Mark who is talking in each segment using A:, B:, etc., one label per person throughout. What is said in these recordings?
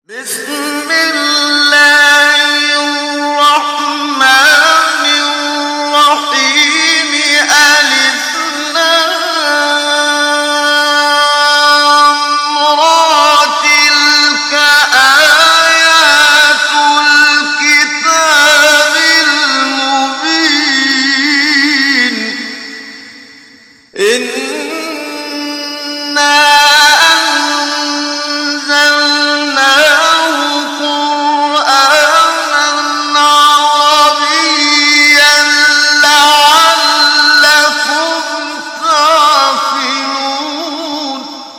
A: بسم الله الرحمن الرحيم ألف لام را تلك آيات الكتاب المبين إنا أنزلناه قرآنا عربيا لعلكم تعقلون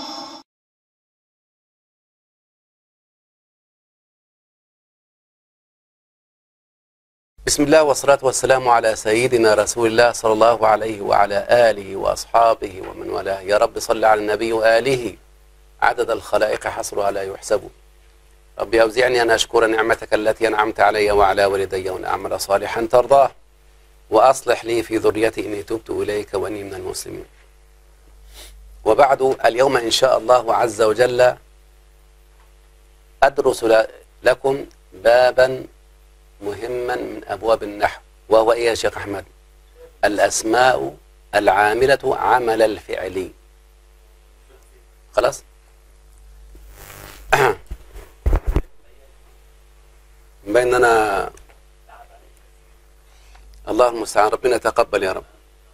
B: بسم الله والصلاة والسلام على سيدنا رسول الله صلى الله عليه وعلى آله وأصحابه ومن والاه يا رب صل على النبي وآله عدد الخلائق حصرها لا يحسب ربي أوزعني أن أشكر نعمتك التي أنعمت علي وعلى والدي وأن أعمل صالحا ترضاه وأصلح لي في ذريتي إني تبت إليك وإني من المسلمين وبعد اليوم إن شاء الله عز وجل أدرس ل- لكم بابا مهما من أبواب النحو وهو إيه يا شيخ أحمد الأسماء العاملة عمل الفعل خلاص بيننا الله المستعان ربنا يتقبل يا رب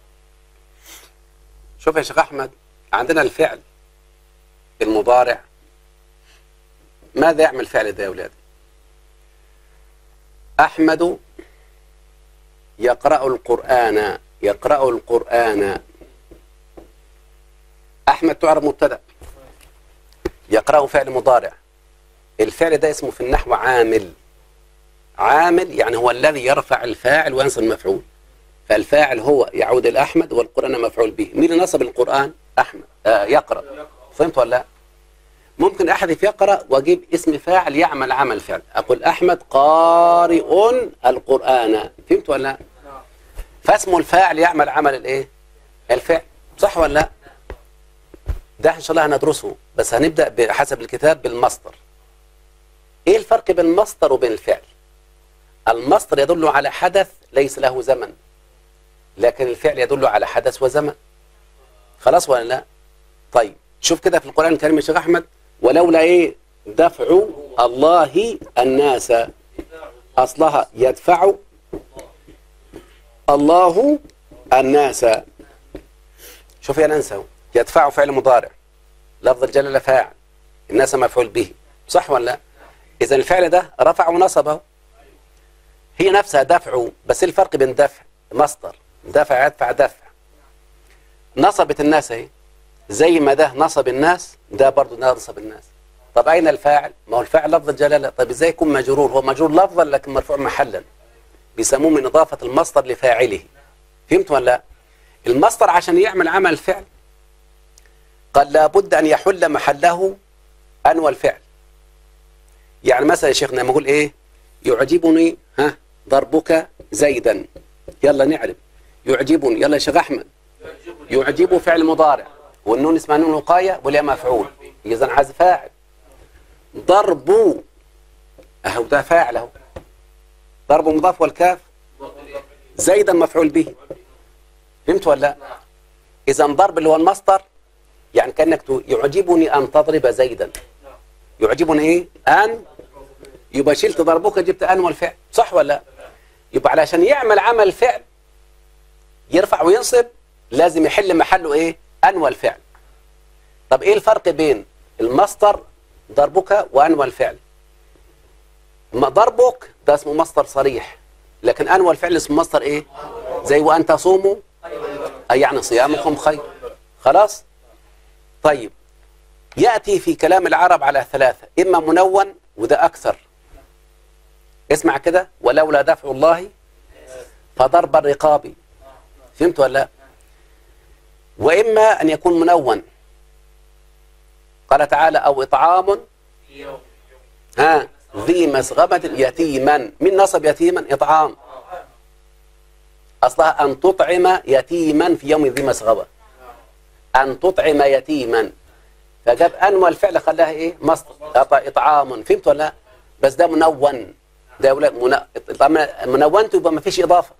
B: شوف يا شيخ أحمد عندنا الفعل المضارع ماذا يعمل الفعل ده يا أولاد أحمد يقرأ القرآن يقرأ القرآن أحمد تعرف مبتدأ يقرأ فعل مضارع الفعل ده اسمه في النحو عامل عامل يعني هو الذي يرفع الفاعل وينصب المفعول فالفاعل هو يعود إلى أحمد والقرآن مفعول به مين اللي نصب القرآن أحمد آه يقرأ فهمت ولا لا ممكن أحذف يقرأ وأجيب اسم فاعل يعمل عمل فعل أقول أحمد قارئ القرآن فهمت ولا لا فاسم الفاعل يعمل عمل الإيه الفعل صح ولا لا ده إن شاء الله هندرسه بس هنبدأ بحسب الكتاب بالمصدر إيه الفرق بين المصدر وبين الفعل المصدر يدل على حدث ليس له زمن لكن الفعل يدل على حدث وزمن خلاص ولا لا طيب شوف كده في القرآن الكريم يا شيخ أحمد ولولا إيه دفع الله الناس أصلها يدفع الله الناس شوف يا ننسى يدفع فعل مضارع لفظ الجلالة فاعل الناس مفعول به صح ولا لا إذا الفعل ده رفع ونصبه هي نفسها دفع بس إيه الفرق بين دفع مصدر دفع يدفع دفع نصبت الناس اهي زي ما ده نصب الناس ده برضه ده نصب الناس طب أين الفاعل؟ ما هو الفاعل لفظ الجلالة طب إزاي يكون مجرور هو مجرور لفظا لكن مرفوع محلا بيسموه من إضافة المصدر لفاعله فهمت ولا لا؟ المصدر عشان يعمل عمل فعل قال لابد أن يحل محله أنوى الفعل يعني مثلا يا شيخنا لما أقول إيه يعجبني ها ضربك زيدا يلا نعرف يعجبني يلا يا شيخ أحمد يعجب فعل مضارع والنون اسمها نون وقاية والياء مفعول إذا عايز فاعل ضرب أهو ده فاعل أهو ضرب مضاف والكاف زيدا مفعول به فهمت ولا لا؟ إذا ضرب اللي هو المصدر يعني كأنك تقول يعجبني أن تضرب زيدا يعجبني إيه؟ أن يبقى شلت ضربك جبت أن والفعل صح ولا لا؟ يبقى علشان يعمل عمل فعل يرفع وينصب لازم يحل محله ايه انوى الفعل طب ايه الفرق بين المصدر ضربك وانوى الفعل ما ضربك ده اسمه مصدر صريح لكن انوى الفعل اسمه مصدر ايه زي وان تصوموا اي يعني صيامكم خير خلاص طيب ياتي في كلام العرب على ثلاثه اما منون وده اكثر اسمع كده ولولا دفع الله فضرب الرقاب فهمت ولا لا وإما أن يكون منون قال تعالى أو إطعام ها ذي مسغبة يتيما من نصب يتيما إطعام أصلها أن تطعم يتيما في يوم ذي مسغبة أن تطعم يتيما فجاب ان والفعل خلاها ايه مصدر إط- اطعام فهمت ولا لا بس ده منون ده يقول لك من... طالما منونت يبقى ما فيش اضافه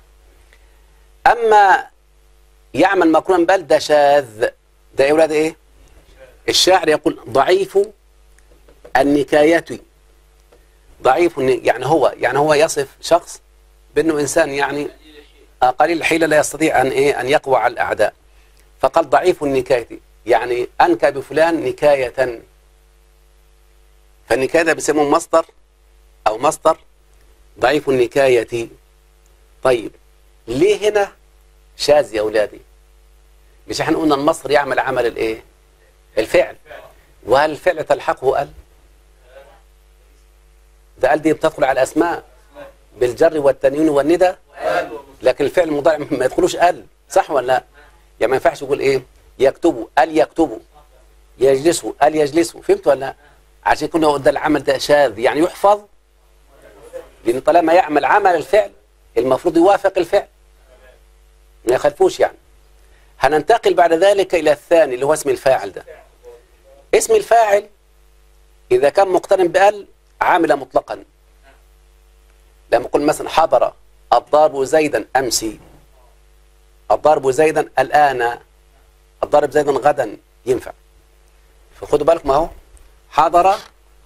B: اما يعمل مكرونا بل ده شاذ ده يا اولاد ايه الشاعر يقول ضعيف النكاية ضعيف الن- يعني هو يعني هو يصف شخص بانه انسان يعني آه، قليل الحيلة لا يستطيع ان ايه ان يقوى على الاعداء فقال ضعيف النكاية يعني انكى بفلان نكاية فالنكاية ده بيسموه مصدر او مصدر ضعيف النكاية طيب ليه هنا شاذ يا اولادي مش احنا قلنا المصدر يعمل عمل الايه الفعل وهل الفعل تلحقه ال ده ال دي بتدخل على الاسماء بالجر والتنوين والندى لكن الفعل المضارع ما يدخلوش ال صح ولا لا يعني ما ينفعش يقول ايه يكتبوا ال يكتبوا يجلسوا ال يجلسوا فهمت ولا لا عشان كنا ده العمل ده شاذ يعني يحفظ لان طالما يعمل عمل الفعل المفروض يوافق الفعل ما يخالفوش يعني هننتقل بعد ذلك إلى الثاني اللي هو اسم الفاعل ده اسم الفاعل إذا كان مقترن بأل عامل مطلقا لما أقول مثلا حضر الضارب زيدا أمسي الضارب زيدا الآن الضارب زيدا غدا ينفع فخدوا بالكم اهو حضر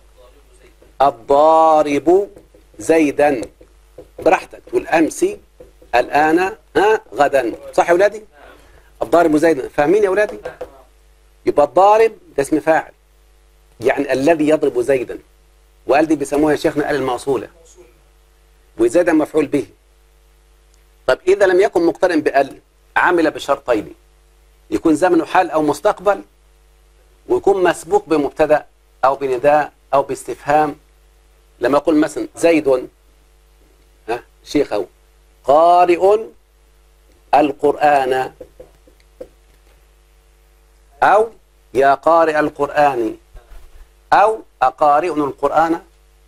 B: الضارب زيدا براحتك تقول أمسي الآن ها غدا صح يا أولادي الضارب زيدا فاهمين يا أولادي يبقى الضارب ده اسم فاعل يعني الذي يضرب زيدا وقال دي بيسموها يا شيخنا آل الموصولة وزيدا مفعول به طب إذا لم يكن مقترن بأل عمل بشرطين يكون زمنه حال أو مستقبل ويكون مسبوق بمبتدا أو بنداء أو باستفهام لما أقول مثلا زيد ها شيخ أو قارئ القرآن أو يا قارئ القرآن أو أقارئ القرآن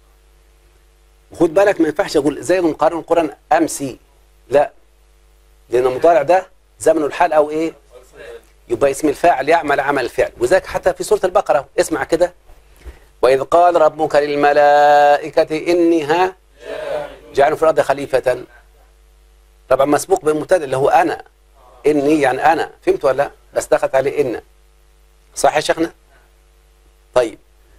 B: خد بالك ما ينفعش أقول زيد قارئ القرآن أمسي لا لأن المضارع ده زمن الحال أو إيه يبقى اسم الفاعل يعمل عمل الفعل وذلك حتى في سورة البقرة اسمع كده وإذ قال ربك للملائكة إني ها جعل في الأرض خليفة طبعا مسبوق بالمبتدا اللي هو أنا إني يعني أنا فهمت ولا لا بس دخلت عليه إن صح يا شيخنا طيب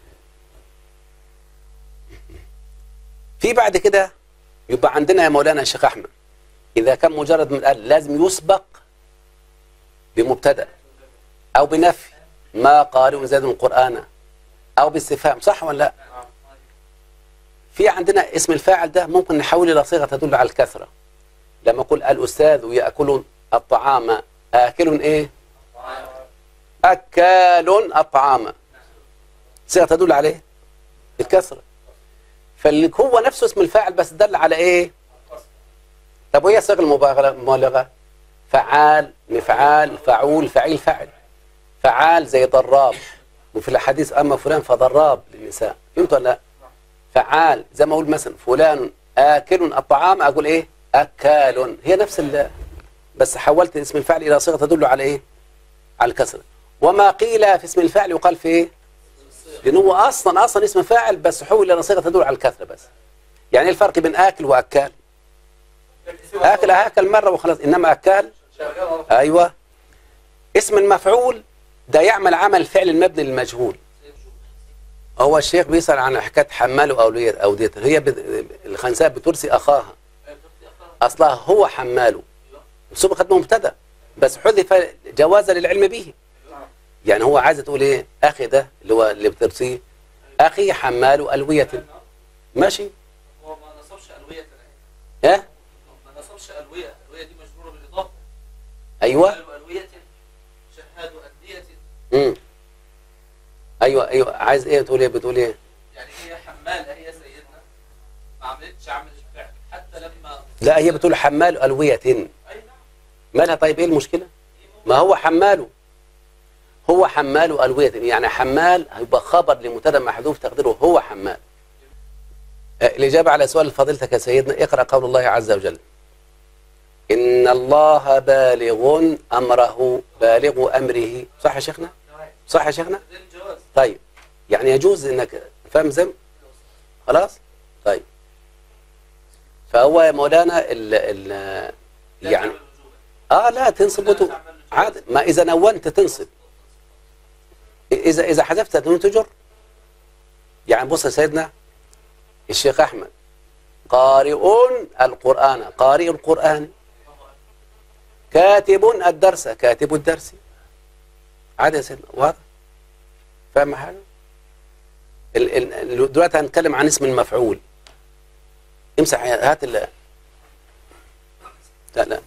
B: في بعد كده يبقى عندنا يا مولانا الشيخ أحمد إذا كان مجرد من قال لازم يسبق بمبتدا أو بنفي ما قارئ زيد القرآن أو باستفهام صح ولا لا في عندنا اسم الفاعل ده ممكن نحول إلى صيغة تدل على الكثرة لما أقول الأستاذ يأكل الطعام آكل إيه أكال الطعام صيغة تدل عليه الكثرة فاللي هو نفسه اسم الفاعل بس دل على إيه طب وهي صيغة المبالغة فعال مفعال فعول فعيل فعل فعال زي ضراب وفي الحديث أما فلان فضراب للنساء فهمت ولا لا فعال زي ما أقول مثلا فلان آكل الطعام أقول إيه أكال هي نفس ال بس حولت اسم الفعل إلى صيغة تدل على إيه على الكسر وما قيل في اسم الفعل يقال في إيه لأنه هو أصلا أصلا اسم فاعل بس حول إلى صيغة تدل على الكسر بس يعني إيه الفرق بين آكل وأكال آكل آكل مرة وخلاص إنما أكال أيوة اسم المفعول ده يعمل عمل فعل المبني للمجهول هو الشيخ بيسأل عن حكاية حمال وأولية أودية هي بت... الخنساء بترسي أخاها أصلها هو حماله سبقت مبتدا بس حذف جوازا للعلم به يعني هو عايز تقول ايه اخي ده اللي هو اللي بترسيه اخي حمال الويه ماشي
C: هو ما نصبش ألوية
B: ها
C: ما نصبش ألوية الألوية دي مجرورة بالإضافة
B: ايوه
C: قالوا ألوية شهاد أندية
B: امم ايوه ايوه عايز ايه تقول ايه بتقول ايه
C: يعني هي حمالة هي سيدنا ما عملتش عمل الفعل حتى لما
B: لا هي بتقول حمال الويه
C: أي نعم
B: مالها طيب ايه المشكله ما هو حماله هو حمال الويه يعني حمال هيبقى خبر لمبتدا محذوف تقديره هو حمال آه، الإجابة على سؤال فضيلتك يا سيدنا اقرأ قول الله عز وجل إن الله بالغ أمره بالغ أمره صح يا شيخنا صح يا شيخنا
C: زي الجواز
B: طيب يعني يجوز انك فاهم زم خلاص طيب فهو يا مولانا ال ال
C: لا
B: يعني
C: تعمل وجوبا
B: اه لا تنصب وتو عاد ما اذا نونت تنصب اذا اذا حذفت دون تجر يعني بص يا سيدنا الشيخ احمد قارئ القران قارئ القران كاتب الدرس كاتب الدرس عاد يا سيدنا واضح فاهم حاجه ال- ال- دلوقتي هنتكلم عن اسم المفعول امسح هات ال لا لا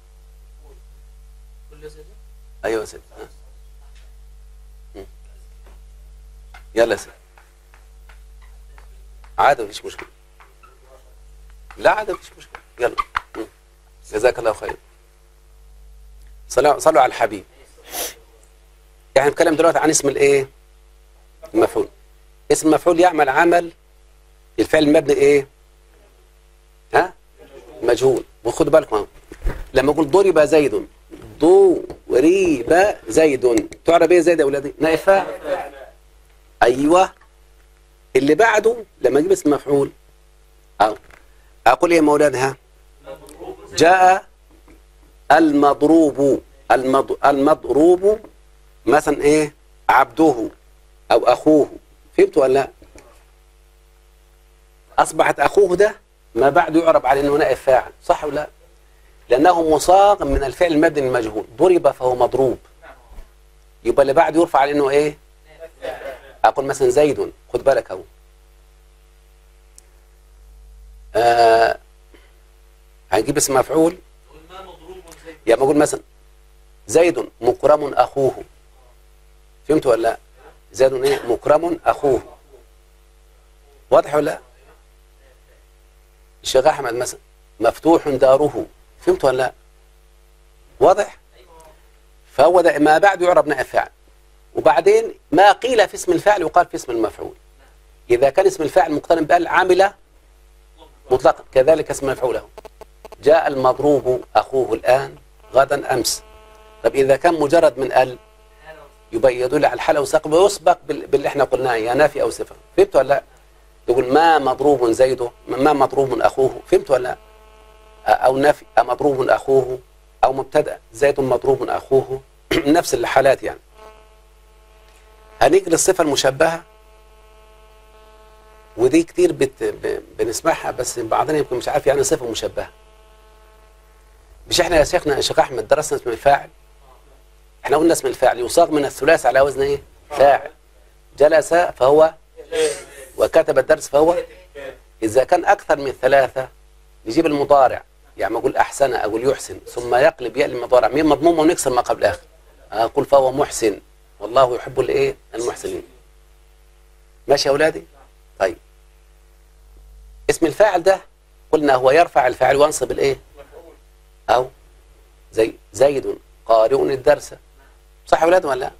C: كل سنة
B: ايوه يا سيدي ها. مم. يلا يا سيدي عادي مفيش مشكله لا عادي مفيش مشكله يلا مم. جزاك الله خير صلوا صلوا على الحبيب يعني نتكلم دلوقتي عن اسم الايه المفعول اسم المفعول يعمل عمل الفعل المبني ايه ها مجهول وخدوا بالكم اهو لما اقول ضرب زيد ضرب زيد تعرف ايه زيد يا اولادي نائب فاعل ايوه اللي بعده لما اجيب اسم مفعول أو اقول ايه يا مولانا جاء المضروب المض... المضروب مثلا ايه عبده او اخوه فهمتوا ولا لا اصبحت اخوه ده ما بعده يعرب على انه نائب فاعل صح ولا لا لانه مصاغ من الفعل المبني المجهول ضرب فهو مضروب يبقى اللي بعده يرفع على انه ايه اقول مثلا زيد خد بالك اهو آه هنجيب اسم مفعول
C: تقول ما مضروب زي
B: يا ما اقول مثلا زيد مكرم اخوه فهمت ولا لا زيد ايه مكرم اخوه واضح ولا لا الشيخ احمد مثلا مفتوح داره فهمت ولا لا واضح فهو ده ما بعد يعرب نائب فاعل وبعدين ما قيل في اسم الفاعل يقال في اسم المفعول اذا كان اسم الفاعل مقترن بال عامله مطلقا كذلك اسم المفعول له جاء المضروب اخوه الان غدا امس طب اذا كان مجرد من ال يبقى يدل على الحاله وسقب ويسبق بال- باللي احنا قلناه يا نافي او صفه فهمت ولا لا؟ تقول ما مضروب زيد ما مضروب اخوه فهمت ولا لا؟ او نافي مضروب اخوه او مبتدا زيد مضروب اخوه نفس الحالات يعني هنيجي للصفه المشبهه ودي كتير بت... ب... بنسمعها بس بعضنا يمكن مش عارف يعني صفه مشبهه مش احنا يا شيخنا يا شيخ احمد درسنا اسم الفاعل احنا قلنا اسم الفاعل يصاغ من الثلاث على وزن ايه فاعل جلس فهو وكتب الدرس فهو اذا كان اكثر من ثلاثه نجيب المضارع يعني ما اقول احسن اقول يحسن ثم يقلب ياء المضارع مين مضموم ونكسر ما قبل اخر اقول فهو محسن والله يحب الايه المحسنين ماشي يا اولادي طيب اسم الفاعل ده قلنا هو يرفع الفاعل وينصب الايه او زي زيد قارئ الدرس صح يا اولاد ولا لا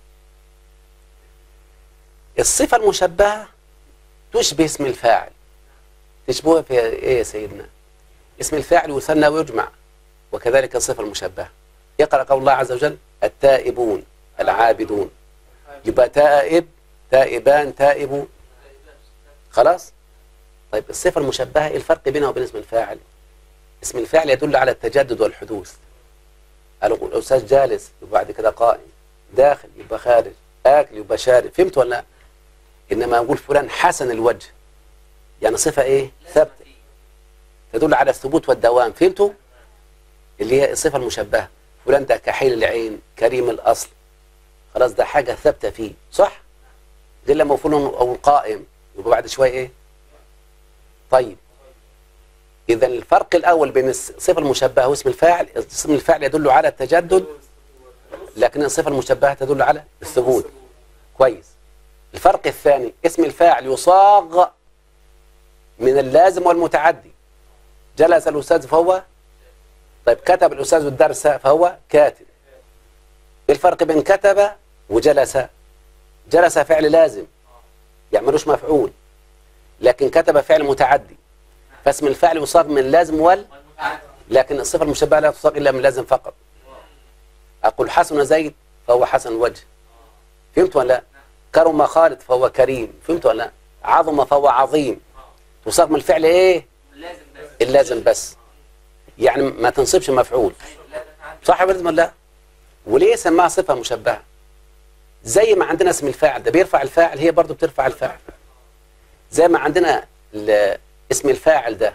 B: الصفه المشبهه تشبه اسم الفاعل تشبهها في ايه يا سيدنا اسم الفاعل يثنى ويجمع وكذلك الصفه المشبهه يقرا قول الله عز وجل التائبون العابدون يبقى تائب تائبان تائبون خلاص طيب الصفه المشبهه ايه الفرق بينها وبين اسم الفاعل اسم الفعل يدل على التجدد والحدوث قالوا الأستاذ جالس يبقى بعد كده قائم داخل يبقى خارج آكل يبقى شارب فهمت ولا لا؟ إنما أقول فلان حسن الوجه يعني صفة إيه؟ ثابتة تدل على الثبوت والدوام فهمتوا؟ اللي هي الصفة المشبهة فلان ده كحيل العين كريم الأصل خلاص ده حاجة ثابتة فيه صح؟ غير لما فلان أو القائم يبقى بعد شوية إيه؟ طيب إذا الفرق الأول بين الصفة المشبهة واسم الفاعل اسم الفاعل يدل على التجدد لكن الصفة المشبهة تدل على الثبوت كويس الفرق الثاني اسم الفاعل يصاغ من اللازم والمتعدي جلس الأستاذ فهو طيب كتب الأستاذ الدرس فهو كاتب إيه الفرق بين كتب وجلس جلس فعل لازم يعملوش مفعول لكن كتب فعل متعدي فاسم الفاعل يصاغ من لازم وال لكن الصفة المشبهة لا تصاغ إلا من لازم فقط أقول حسن زيد فهو حسن وجه فهمت ولا لا كرم خالد فهو كريم فهمت ولا لا عظم فهو عظيم تصاغ من الفعل ايه
C: لازم بس
B: اللازم بس يعني ما تنصبش مفعول
C: ايوه لا ده فعل
B: صح ولا ولا لا وليه سماها صفة مشبهة زي ما عندنا اسم الفاعل ده بيرفع الفاعل هي برضو بترفع الفاعل زي ما عندنا ال- اسم الفاعل ده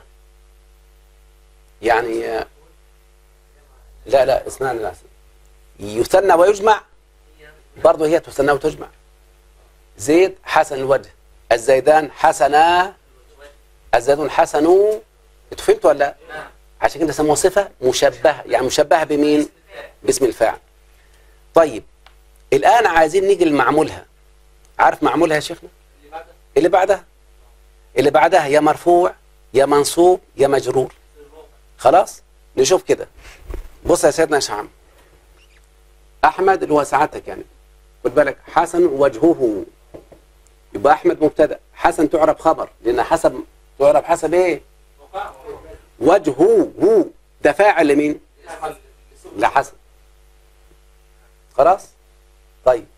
B: يعني آه، لا لا اسمعني لا يثنى ويجمع برضو هي تثنى وتجمع زيد حسن الوجه الزيدان حسنا الزيدون حسنوا انتوا فهمتوا ولا لا؟
C: نعم
B: عشان كده سموها صفة مشبهة يعني مشبهة بمين باسم الفاعل طيب الآن عايزين نيجي لمعمولها عارف معمولها يا شيخنا
C: اللي بعده
B: اللي بعدها اللي بعدها يا مرفوع يا منصوب يا مجرور خلاص نشوف كده بص يا سيدنا يا شعم أحمد اللي هو سعادتك يعني خد بالك حسن وجهه يبقى أحمد مبتدأ حسن تعرب خبر لأن حسب تعرب حسب إيه
C: وقع
B: وجهه هو ده فاعل لمين لحسن خلاص طيب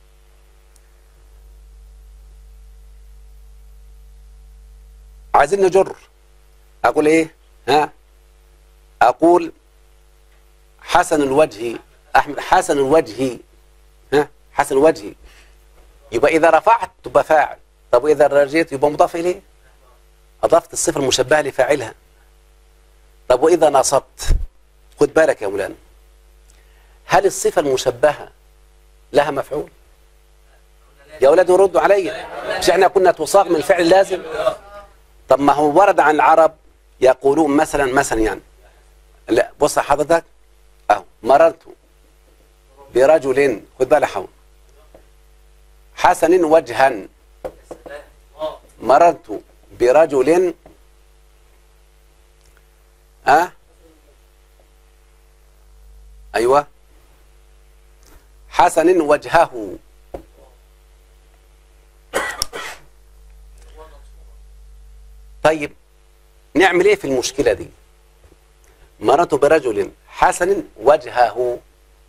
B: عايزين نجر اقول ايه ها اقول حسن الوجه احمد حسن الوجه ها حسن الوجه يبقى اذا رفعت تبقى فاعل طب واذا رجيت يبقى مضاف اليه اضفت الصفه المشبهه لفاعلها طب واذا نصبت خد بالك يا مولانا هل الصفه المشبهه لها مفعول يا اولاد ردوا عليا مش احنا كنا تصاغ من الفعل اللازم طب ما هو ورد عن العرب يقولون مثلا مثلا يعني لا بص حضرتك اهو مررت برجل خد بالك حول حسن وجها
C: اه
B: مررت برجل أه؟ أيوة حسن وجهه طيب نعمل ايه في المشكلة دي مررت برجل حسن وجهه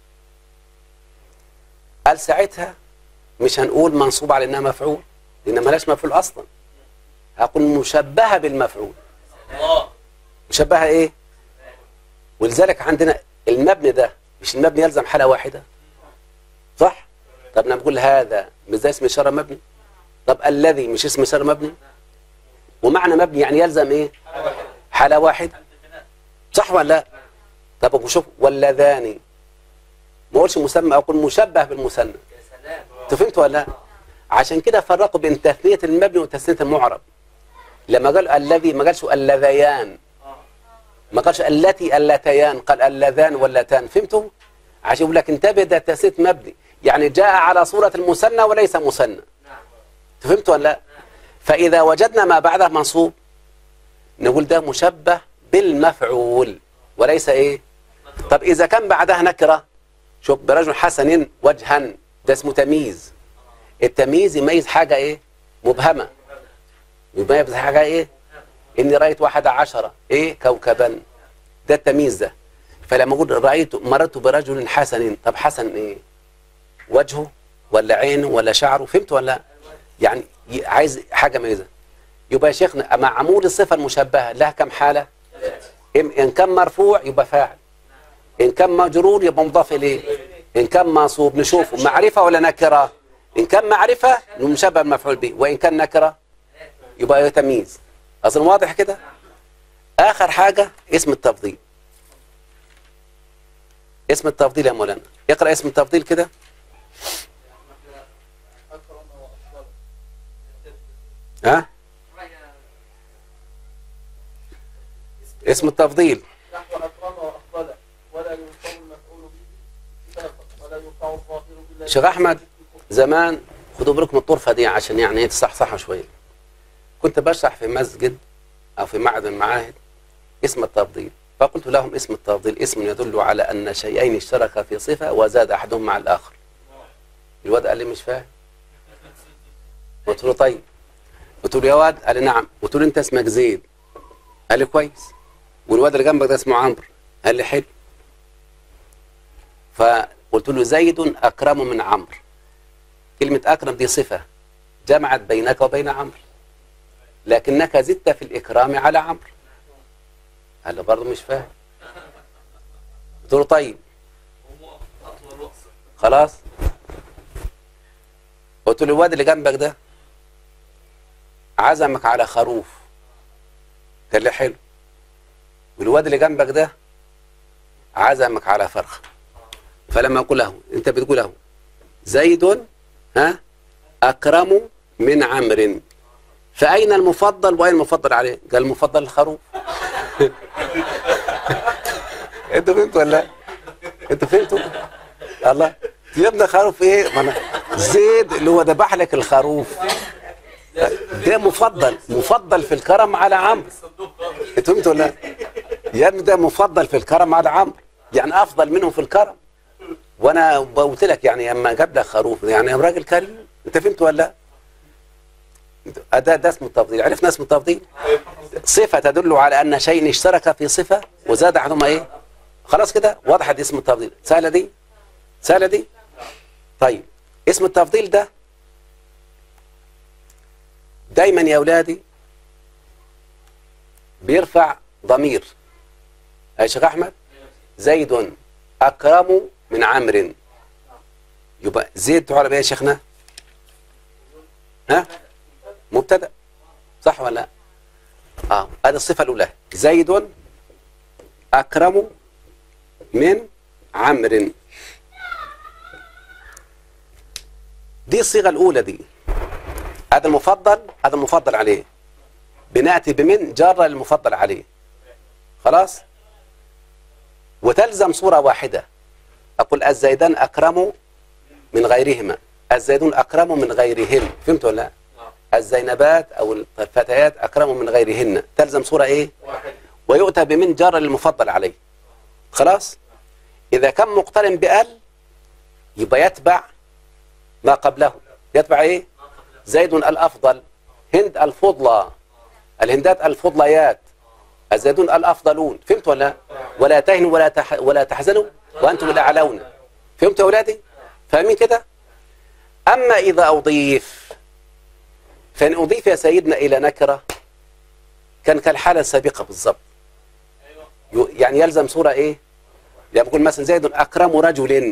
B: قال ساعتها مش هنقول منصوب على انها مفعول لان ملاش مفعول اصلا هقول مشبهه بالمفعول
C: الله
B: مشبهه ايه ولذلك عندنا المبني ده مش المبني يلزم حاله واحده صح طب نقول هذا مش ده اسم اشاره مبني طب الذي مش اسم اشاره مبني ومعنى مبني يعني يلزم ايه حاله واحده صح ولا لا طب أقول شوف واللذان ما اقولش مسمى اقول مشبه بالمثنى
C: يا سلام
B: انت فهمت ولا لا عشان كده فرقوا بين تثنيه المبني وتثنيه المعرب لما قال الذي ما قالش اللذيان ما قالش التي اللتيان قال اللذان واللتان فهمتوا عشان يقول لك انتبه ده تثنيه مبني يعني جاء على صوره المثنى وليس مثنى
C: نعم
B: فهمت ولا لا فاذا وجدنا ما بعده منصوب نقول ده مشبه بالمفعول وليس ايه طب اذا كان بعدها نكره شوف برجل حسن وجها ده اسمه تمييز التمييز يميز حاجه ايه مبهمه يميز حاجه ايه اني رايت واحد عشرة ايه كوكبا ده التمييز ده فلما اقول رايت مررت برجل حسن طب حسن ايه وجهه ولا عينه ولا شعره فهمت ولا لا؟ يعني ي- عايز حاجه ميزه يبقى يا شيخنا معمول الصفه المشبهه لها كم حاله إن إن كان مرفوع يبقى فاعل إن كان مجرور يبقى مضاف إليه إن كان منصوب نشوفه معرفة ولا نكرة إن كان معرفة مشبه المفعول به وإن كان نكرة يبقى تمييز أصلا واضح كده آخر حاجة اسم التفضيل اسم التفضيل يا مولانا اقرأ اسم التفضيل كده ها اسم التفضيل
D: نحو أكرم وأفضل ولا ينصب المفعول به إطلاقا ولا يقع الظاهر بالله
B: شيخ احمد زمان خدوا بالكم من الطرفه دي عشان يعني ايه تصحصحوا شويه كنت بشرح في مسجد او في معهد من المعاهد اسم التفضيل فقلت لهم اسم التفضيل اسم يدل على ان شيئين اشتركا في صفه وزاد احدهم مع الاخر الواد قال لي مش فاهم قلت له طيب قلت له يا واد قال لي نعم قلت له انت اسمك زيد قال لي كويس والواد اللي جنبك ده اسمه عمرو قال لي حلو فقلت له زيد اكرم من عمرو كلمة أكرم دي صفة جمعت بينك وبين عمرو لكنك زدت في الإكرام على عمرو قال له برضه مش فاهم قلت له طيب
C: اطول رأس
B: خلاص قلت له الواد اللي جنبك ده عزمك على خروف قال لي حلو والواد اللي جنبك ده عزمك على فرخه فلما اقول له انت بتقول له زيد ها اكرم من عمرو فاين المفضل واين المفضل عليه قال المفضل الخروف انتوا فهمتوا ولا لا؟ انتوا فهمتوا الله يا ابني خروف ايه ما انا زيد اللي هو ذبح لك الخروف ده مفضل مفضل في الكرم على عمرو انتوا فهمتوا ولا لا؟ يا ابني ده مفضل في الكرم على عمرو يعني افضل منهم في الكرم وانا قلت لك يعني اما جاب لك خروف يعني راجل كريم انت فهمت ولا لا؟ ده ده اسمه التفضيل عرفنا اسم التفضيل صفه تدل على ان شيء اشترك في صفه وزاد احدهما ايه خلاص كده وضحت اسم التفضيل سهله دي سهله دي طيب اسم التفضيل ده دايما يا اولادي بيرفع ضمير يا شيخ احمد زيد اكرم من عمرو يبقى زيد تعرف ايه يا شيخنا ها مبتدا صح ولا لا اه هذه الصفه الاولى زيد اكرم من عمرو دي الصيغه الاولى دي هذا المفضل هذا المفضل عليه بناتي بمن جاره المفضل عليه خلاص وتلزم صوره واحده اقول الزيدان اكرم من غيرهما الزيدون اكرم من غيرهم فهمت ولا لا الزينبات او الفتيات اكرم من غيرهن تلزم صوره ايه
C: واحد
B: ويؤتى بمن جار المفضل عليه خلاص إذا كان مقترن بأل يبقى يتبع ما قبله يتبع إيه زيد الأفضل هند الفضلى الهندات الفضليات الزيدون الأفضلون فهمت ولا لا؟ ولا تهنوا ولا تح... ولا تحزنوا وأنتم الأعلون فهمت يا أولادي فاهمين كده أما إذا أضيف فإن أضيف يا سيدنا إلى نكرة كان كالحالة السابقة بالضبط ي- يعني يلزم صورة إيه يعني بقول مثلا زيد أكرم رجل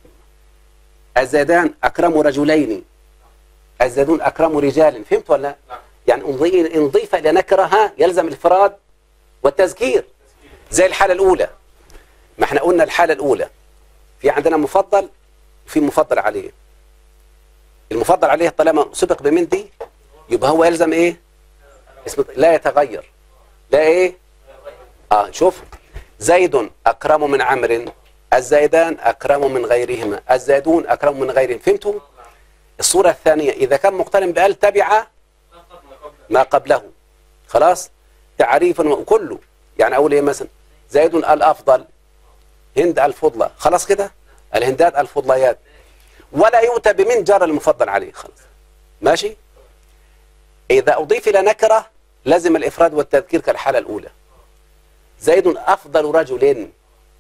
B: الزيدان أكرم رجلين الزيدون أكرم رجال فهمت ولا لا؟ يعني إن ضي- إن ضيف إلى نكرة ها يلزم الإفراد والتذكير زي الحالة الأولى ما احنا قلنا الحالة الأولى في عندنا مفضل وفي مفضل عليه المفضل عليه طالما سبق بمن دي يبقى هو يلزم ايه اسم لا يتغير لا ايه اه شوف زيد اكرم من عمرو الزيدان اكرم من غيرهما الزيدون اكرم من غيرهم فهمتوا الصوره الثانيه اذا كان مقترن بال تبع ما قبله خلاص تعريفا وكله يعني اقول ايه مثلا زيد الافضل هند الفضلى خلاص كده الهندات الفضليات ولا يؤتى بمن جار المفضل عليه خلاص ماشي إذا أضيف إلى نكرة لازم الإفراد والتذكير كالحالة الأولى زيد أفضل رجل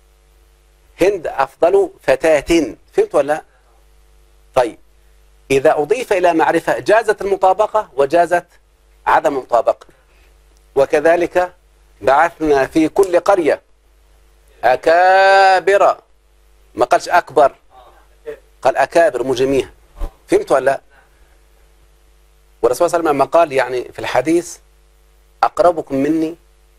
B: هند أفضل فتاة فهمت ولا لا؟ طيب إذا أضيف إلى معرفة جازت المطابقة وجازت عدم المطابقة وكذلك بعثنا في كل قرية أكابر ما قالش أكبر قال أكابر مجرميها فهمت ولا لا؟ والرسول صلى الله عليه وسلم لما قال يعني في الحديث أقربكم مني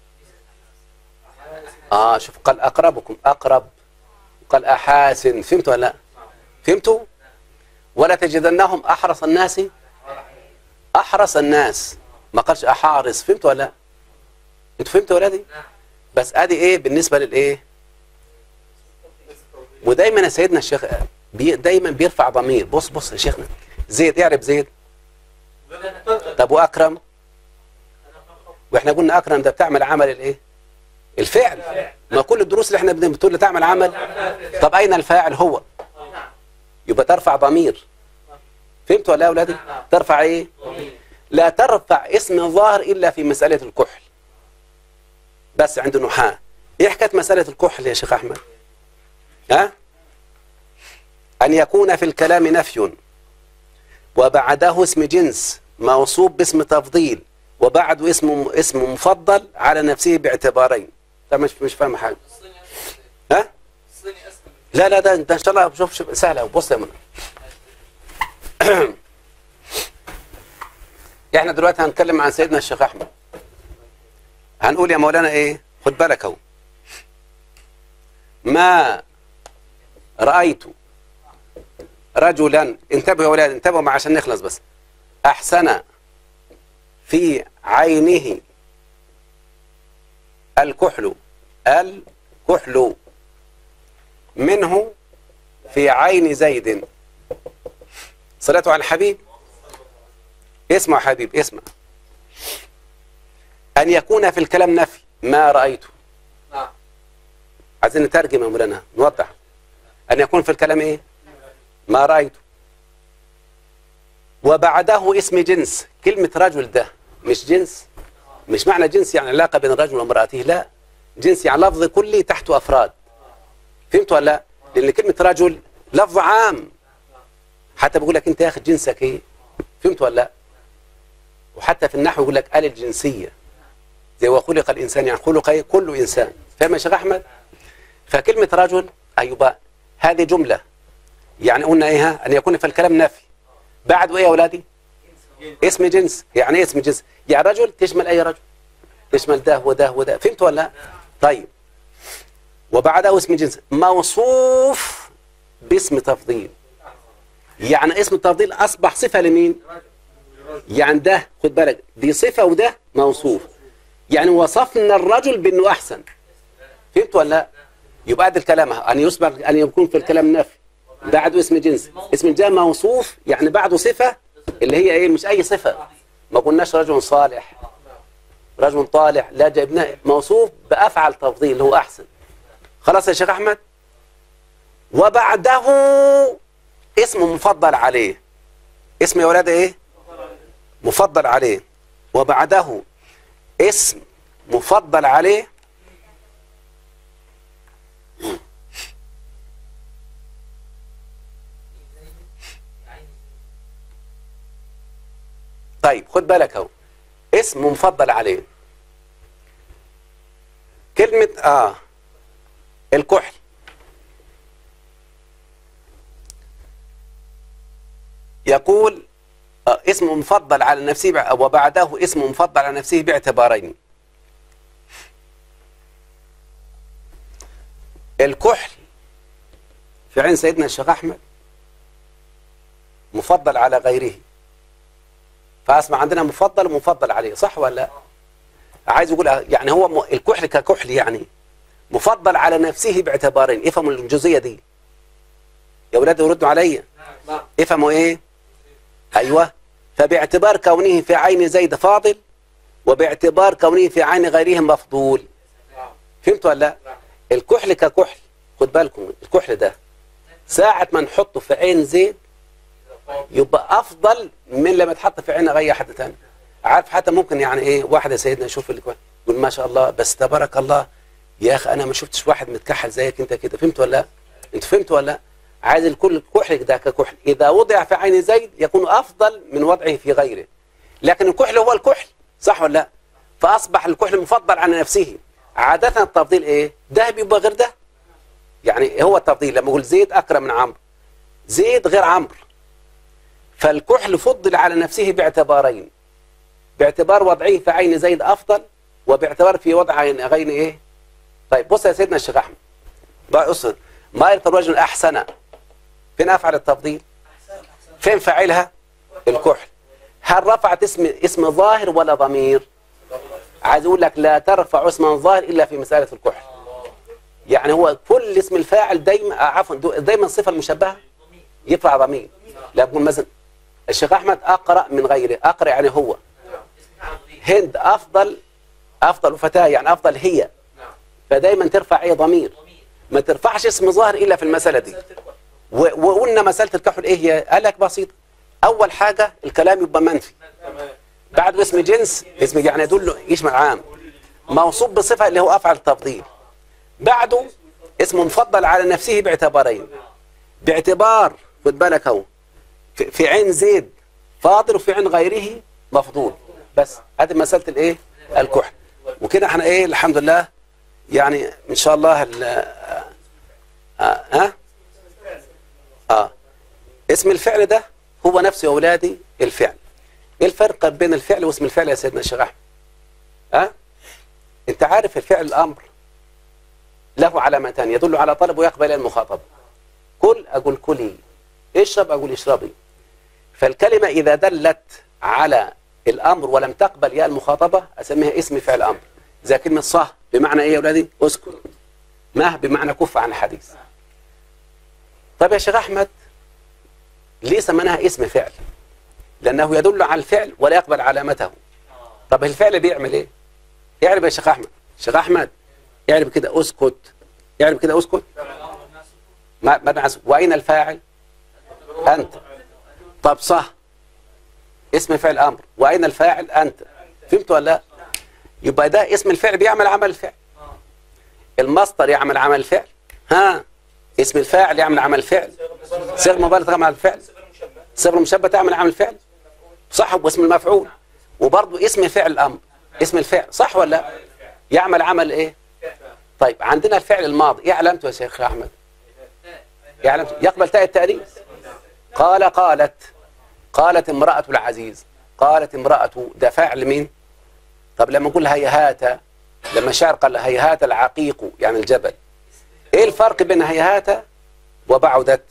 B: آه شوف قال أقربكم أقرب قال أحاسن فهمت ولا لا؟ فهمتوا؟ ولا تجدنهم أحرص الناس أحرص الناس ما قالش أحارس فهمت ولا لا؟ أنتوا فهمتوا يا ولادي؟ بس ادي ايه بالنسبه للايه ودايما يا سيدنا الشيخ بي دايما بيرفع ضمير بص بص يا شيخنا زيد اعرف زيد طب واكرم واحنا قلنا اكرم ده بتعمل عمل الايه الفعل ما كل الدروس اللي احنا بن- بتقول لي تعمل عمل طب اين الفاعل هو يبقى ترفع ضمير فهمت ولا لا يا اولادي ترفع ايه لا ترفع اسم الظاهر الا في مساله الكحل بس عند النحاة ايه حكايه مساله الكحل يا شيخ احمد ها ان يكون في الكلام نفي وبعده اسم جنس موصوف باسم تفضيل وبعده اسم اسم مفضل على نفسه باعتبارين ده مش مش فاهم حاجه
C: الصيني اسهل
B: ها
C: الصيني اسهل
B: لا لا ده انت ان شاء الله شوف شوف سهله بص يا منى احنا دلوقتي هنتكلم عن سيدنا الشيخ احمد هنقول يا مولانا ايه خد بالك اهو ما رايت رجلا انتبهوا يا اولاد انتبهوا مع عشان نخلص بس احسن في عينه الكحل الكحل منه في عين زيد صلاته على الحبيب اسمع يا حبيب اسمع أن يكون في الكلام نفي ما رأيته
C: نعم
B: عايزين نترجم يا مولانا نوضح أن يكون في الكلام إيه ما رأيته وبعده اسم جنس كلمة رجل ده مش جنس مش معنى جنس يعني علاقة بين الرجل وامرأته لا جنس يعني لفظ كلي تحته أفراد فهمت ولا لا؟ لأن كلمة رجل لفظ عام حتى بيقول لك أنت يا أخي جنسك إيه فهمت ولا لا؟ وحتى في النحو يقول لك آل الجنسية زي وخلق الإنسان يعني خلق إيه؟ كل إنسان فاهم يا شيخ أحمد؟ فكلمة رجل أيوة هذه جملة يعني قلنا إيه ها؟ أن يكون في الكلام نفي بعد إيه يا أولادي؟ اسم جنس يعني إيه اسم جنس؟ يعني رجل تشمل أي رجل تشمل ده وده وده فهمت ولا لا؟ طيب وبعده اسم جنس موصوف باسم تفضيل يعني اسم التفضيل أصبح صفة لمين؟ يعني ده خد بالك دي صفة وده موصوف يعني وصفنا الرجل بأنه أحسن فهمت ولا لا؟ يبقى ده الكلام أن يسبق أن يكون في الكلام نفي بعده اسم جنس اسم جنس موصوف يعني بعده صفة اللي هي إيه مش أي صفة ما قلناش رجل صالح رجل طالح لا جبناه موصوف بأفعل تفضيل اللي هو أحسن خلاص يا شيخ أحمد وبعده اسم مفضل عليه اسم يا ولاد ايه مفضل عليه وبعده اسم مفضل عليه طيب خد بالك اهو اسم مفضل عليه كلمة اه الكحل يقول آه، اسم مفضل على نفسه بع- وبعده اسم مفضل على نفسه باعتبارين الكحل في عين سيدنا الشيخ أحمد مفضل على غيره فأسمع عندنا مفضل ومفضل عليه صح ولا لا عايز يقول يعني هو م- الكحل ككحل يعني مفضل على نفسه باعتبارين افهموا الجزئية دي يا ولاد ردوا عليا
C: نعم
B: افهموا ايه ايوه فباعتبار كونه في عين زيد فاضل وباعتبار كونه في عين غيره مفضول
C: نعم
B: فهمت ولا لا الكحل ككحل خد بالكم الكحل ده ساعة ما نحطه في عين زيد يبقى افضل من لما يتحط في عين غير حد تاني عارف حتى ممكن يعني ايه واحد يا سيدنا يشوف اللي كويس يقول ما شاء الله بس تبارك الله يا اخي انا ما شفتش واحد متكحل زيك انت كده فهمت ولا لا انت فهمت ولا لا عايز الكل كحل ده ككحل اذا وضع في عين زيد يكون افضل من وضعه في غيره لكن الكحل هو الكحل صح ولا لا فاصبح الكحل مفضل على نفسه عاده التفضيل ايه ده بيبقى غير ده يعني هو التفضيل لما اقول زيد اكرم من عمرو زيد غير عمرو فالكحل فضل على نفسه باعتبارين باعتبار وضعه في عين زيد افضل وباعتبار في وضع عين غير ايه طيب بص يا سيدنا الشيخ احمد بقى اصل ما يرى الرجل احسن فين افعل التفضيل فين فاعلها الكحل هل رفعت اسم اسم ظاهر ولا ضمير عايز اقول لك لا ترفع اسما ظاهر الا في مساله الكحل يعني هو كل اسم الفاعل دايما آه، عفوا دو- دايما الصفه المشبهه يرفع ضمير لا تقول مثلا الشيخ احمد اقرا من غيره اقرا يعني هو هند افضل افضل فتاه يعني افضل هي فدايما ترفع اي ضمير ما ترفعش اسم ظاهر الا في المساله دي و- وقلنا مساله الكحل ايه هي قال لك بسيطه اول حاجه الكلام يبقى منفي بعد اسم جنس اسم يعني يدل يشمل عام موصوف بصفه اللي هو افعل التفضيل بعده اسم مفضل على نفسه باعتبارين باعتبار خد بالك اهو في- في عين زيد فاضل وفي عين غيره مفضول بس هذه مساله الايه الكحل وكده احنا ايه الحمد لله يعني ان شاء الله ال- آه آه ها اه اسم الفعل ده هو نفسه يا اولادي الفعل ايه الفرق بين الفعل واسم الفعل يا سيدنا الشيخ احمد ها انت عارف الفعل الامر له علامتان يدل على طلب ويقبل المخاطب كل اقول كلي اشرب اقول اشربي فالكلمه اذا دلت على الامر ولم تقبل يا المخاطبه اسميها اسم فعل امر زي كلمه صح بمعنى ايه يا اولادي اسكت ما بمعنى كف عن الحديث طيب يا شيخ احمد ليه سميناها اسم فعل لانه يدل على الفعل ولا يقبل علامته طب الفعل بيعمل ايه اعرف يا شيخ احمد شيخ احمد اعرف كده اسكت اعرف كده اسكت ما ما نعس- واين الفاعل انت طب صح اسم فعل امر واين الفاعل انت فهمت ولا لا يبقى ده اسم الفعل بيعمل عمل الفعل المصدر يعمل عمل الفعل ها اسم الفاعل يعمل عمل الفعل صيغه مبالغه تعمل عمل الفعل صيغه المشبه تعمل عمل الفعل صح واسم المفعول وبرضه اسم فعل الامر اسم الفعل صح ولا لا يعمل عمل ايه طيب عندنا الفعل الماضي ايه علامته يا شيخ احمد ايه علامته يقبل تاء التانيث قال قالت قالت امرأة العزيز قالت امرأة ده فاعل مين طب لما نقول هيهات لما الشاعر قال هيهات العقيق يعني الجبل ايه الفرق بين هيهات وبعدت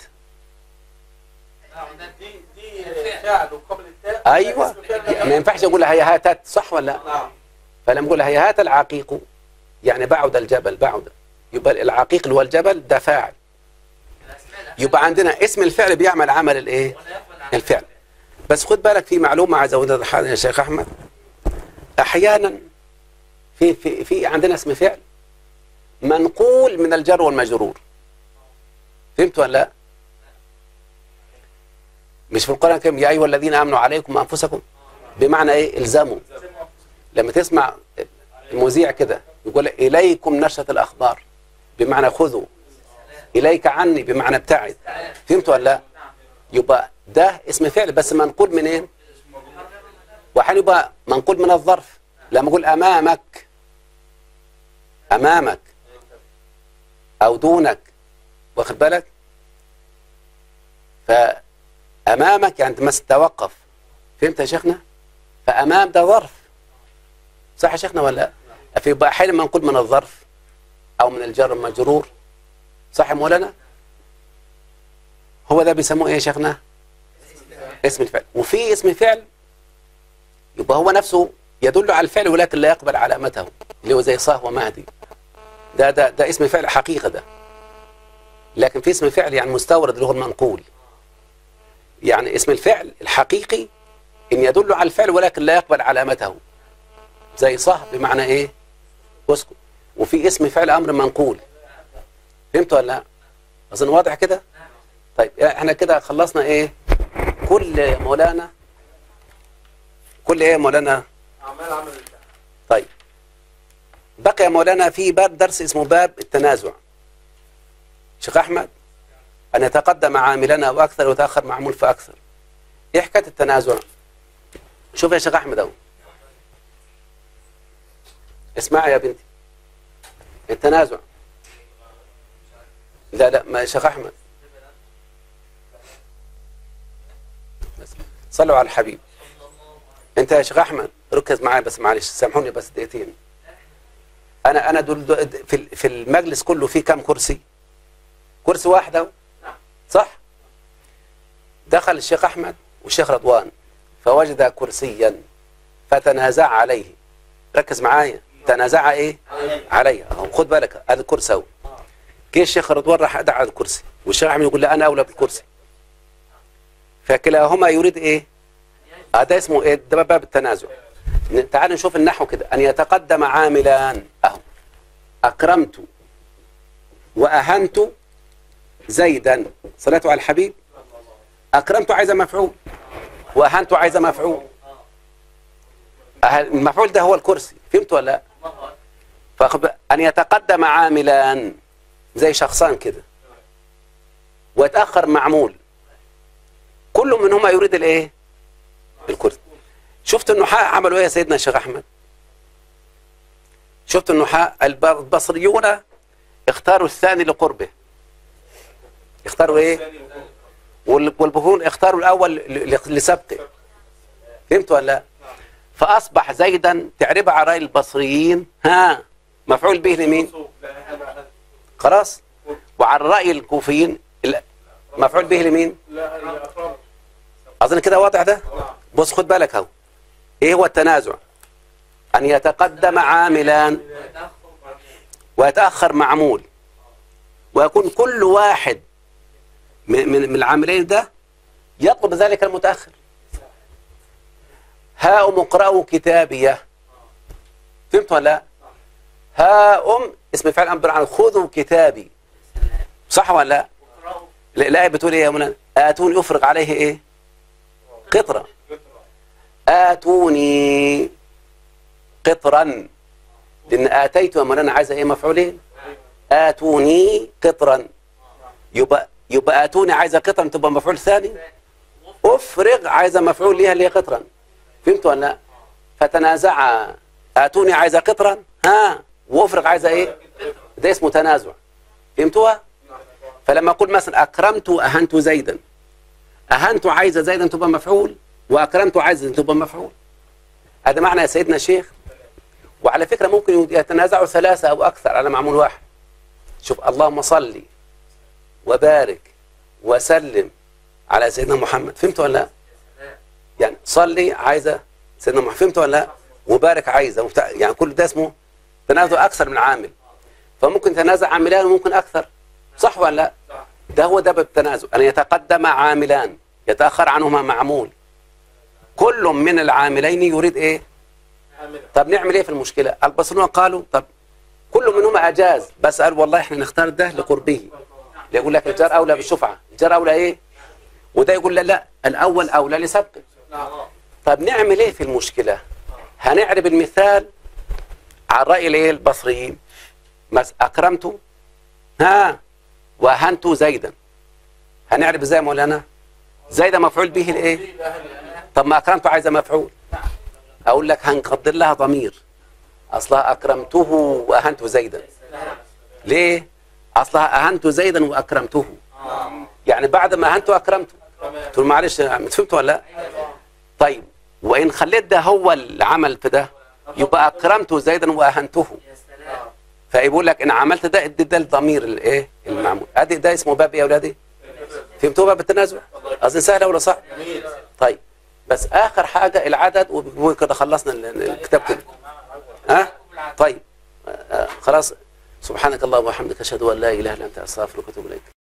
D: دي دي فعل وقبل التاء
B: ايوه
D: اسم فعل
B: ما ينفعش اقول هيهاتت صح ولا لا
D: نعم
B: فلما نقول هيهات العقيق يعني بعد الجبل بعد يبقى العقيق اللي هو الجبل ده فاعل يبقى عندنا اسم الفعل بيعمل عمل الايه الفعل بس خد بالك في معلومه عايز اقولها لحضرتك يا شيخ احمد احيانا في في في عندنا اسم فعل منقول من الجر والمجرور فهمت ولا لا مش في القران الكريم يا ايها الذين امنوا عليكم انفسكم بمعنى ايه الزموا لما تسمع المذيع كده يقول اليكم نشره الاخبار بمعنى خذوا اليك عني بمعنى ابتعد فهمت ولا لا يبقى ده اسم فعل بس منقول منين واحيانا يبقى منقول من الظرف لما اقول امامك امامك او دونك واخد بالك فامامك يعني تمس توقف فهمت يا شيخنا فامام ده ظرف صح يا شيخنا ولا لا فيبقى احيانا منقول من الظرف او من الجر المجرور صح يا مولانا هو ده بيسموه ايه يا شيخنا اسم الفعل وفي اسم فعل يبقى هو نفسه يدل على الفعل ولكن لا يقبل علامته اللي هو زي صاه ومهدي ده ده ده اسم فعل حقيقه ده لكن في اسم فعل يعني مستورد اللي هو المنقول يعني اسم الفعل الحقيقي ان يدل على الفعل ولكن لا يقبل علامته زي صه بمعنى ايه اسكت وفي اسم فعل امر منقول فهمت ولا لا اظن واضح كده طيب احنا كده خلصنا ايه كل مولانا كل ايه يا مولانا
D: اعمال عمل الفعل
B: طيب بقي يا مولانا في باب درس اسمه باب التنازع شيخ احمد ان يتقدم عاملنا واكثر ويتاخر معمول فاكثر ايه حكايه التنازع شوف يا شيخ احمد اهو اسمعي يا بنتي التنازع لا لا ما يا شيخ احمد بس صلوا على الحبيب انت يا شيخ احمد ركز معايا بس معلش سامحوني بس دقيقتين انا انا دول دول في ال- في المجلس كله في كام كرسي كرسي واحد اهو صح دخل الشيخ احمد والشيخ رضوان فوجد كرسيا فتنازع عليه ركز معايا تنازع ايه عليه اهو خد بالك هذا الكرسي اهو جه الشيخ رضوان راح قعد على الكرسي والشيخ احمد يقول لا انا اولى بالكرسي فكلاهما يريد ايه هذا اسمه ايه ده باب التنازع ن- تعال نشوف النحو كده ان يتقدم عاملان اهو اكرمت واهنت زيدا صلاته على الحبيب اكرمت عايز مفعول واهنت عايز مفعول أه- المفعول ده هو الكرسي فهمت ولا لا فاخد بالك؟ ان يتقدم عاملان زي شخصان كده ويتاخر معمول كل منهما يريد الايه الكرسي شفت النحاة عملوا ايه يا سيدنا الشيخ احمد شفت النحاة الب- البصريون اختاروا الثاني لقربه اختاروا ايه وال- والبهون اختاروا الاول ل- ل- لسبقه فهمت ولا لا فاصبح زيدا تعرب على راي البصريين ها مفعول به لمين خلاص وعلى راي الكوفيين ال- مفعول به لمين
D: لا هي أقرب
B: اظن كده واضح ده بص خد بالك اهو ايه هو التنازع ان يتقدم عاملان ويتاخر معمول ويكون كل واحد من من من العاملين ده يطلب ذلك المتاخر هاؤم اقرأوا كتابيه فهمت ولا لا؟ هاؤم اسم فعل امر عن خذوا كتابي صح ولا لا؟ لا الآية بتقول ايه يا منى؟ آتوني افرغ عليه ايه؟ قطرة آتوني قطرا لأن آتيت يا مولانا عايزة إيه مفعولين آتوني قطرا يبقى يبقى آتوني عايزة قطرا تبقى مفعول ثاني أفرغ عايزة مفعول ليها اللي هي قطرا فهمت ولا لا؟ فتنازعا آتوني عايزة قطرا ها وأفرغ عايزة إيه؟ ده اسمه تنازع فهمتوها؟ فلما أقول مثلا أكرمت أهنت زيدا أهنت عايزة زيدا تبقى مفعول وأكرمت عايزة تبقى مفعول هذا معنى يا سيدنا الشيخ وعلى فكرة ممكن يتنازعوا ثلاثة أو أكثر على معمول واحد شوف اللهم صل وبارك وسلم على سيدنا محمد فهمت ولا لا؟ يعني صلي عايزة سيدنا محمد فهمت ولا لا؟ وبارك عايزة وبتاع يعني كل ده اسمه تنازع أكثر من عامل فممكن تنازع عاملان وممكن أكثر صح ولا لا؟ ده هو ده بالتنازع أن يتقدم عاملان يتأخر عنهما معمول كل من العاملين يريد إيه؟ طب نعمل إيه في المشكلة؟ البصريون قالوا طب كل منهما أجاز بس قال والله إحنا نختار ده لقربه يقول لك الجار أولى بالشفعة الجار أولى إيه؟ وده يقول لا لا الأول أولى لسبقه طب نعمل إيه في المشكلة؟ هنعرب المثال على رأي الإيه البصريين مس أكرمت ها وأهنت زيدا هنعرف ازاي يا مولانا زيدا مفعول به الايه طب ما اكرمته عايزه مفعول اقول لك هنقدر لها ضمير اصلها اكرمته واهنت زيدا ليه اصلها اهنت زيدا واكرمته يعني بعد ما اهنته اكرمته تقول معلش فهمت ولا لا طيب وان خليت ده هو العمل في ده يبقى اكرمته زيدا واهنته فيقول لك ان عملت ده ادي ده الضمير الايه المعمول ادي ده اسمه باب ايه يا اولادي فهمتوا باب التنازع اظن سهله ولا صعب طيب بس اخر حاجه العدد وكده خلصنا ال- ال- الكتاب كده ها طيب آه، خلاص سبحانك اللهم وبحمدك اشهد ان لا اله الا انت استغفرك واتوب اليك